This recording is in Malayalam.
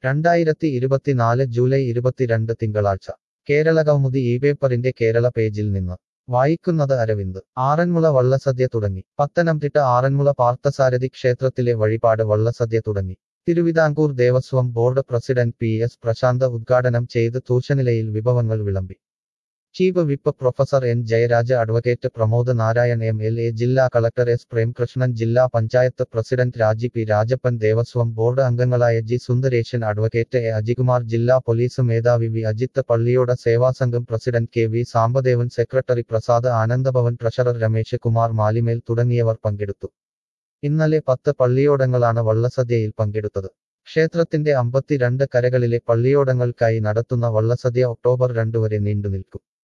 രണ്ടായിരത്തി ഇരുപത്തിനാല് ജൂലൈ ഇരുപത്തിരണ്ട് തിങ്കളാഴ്ച കേരള കൗമുദി ഈ പേപ്പറിന്റെ കേരള പേജിൽ നിന്ന് വായിക്കുന്നത് അരവിന്ദ് ആറന്മുള വള്ളസദ്യ തുടങ്ങി പത്തനംതിട്ട ആറന്മുള പാർത്ഥസാരഥി ക്ഷേത്രത്തിലെ വഴിപാട് വള്ളസദ്യ തുടങ്ങി Thiruvithamkoor Devaswom board president P S Prasanth ഉദ്ഘാടനം ചെയ്ത് തൂശനിലയിൽ വിഭവങ്ങൾ വിളമ്പി chief whip professor N Jayaraja advocate Pramod Narayan M L A ജില്ലാ കളക്ടർ എസ് പ്രേംകൃഷ്ണൻ ജില്ലാ panchayat president Raji P Rajappan Devaswom board അംഗങ്ങളായ G Sundaresan advocate A Ajikumar ജില്ലാ പോലീസ് മേധാവി V Ajith Palliyoda Sevasangham president K V Sambadevan secretary Prasad Anandabhavan treasurer Ramesh Kumar Malimel തുടങ്ങിയവർ പങ്കെടുത്തു ഇന്നലെ പത്ത് പള്ളിയോടങ്ങളാണ് വള്ളസദ്യയിൽ പങ്കെടുത്തത് ക്ഷേത്രത്തിന്റെ അമ്പത്തിരണ്ട് കരകളിലെ പള്ളിയോടങ്ങൾക്കായി നടത്തുന്ന വള്ളസദ്യ ഒക്ടോബർ രണ്ട് വരെ നീണ്ടുനിൽക്കും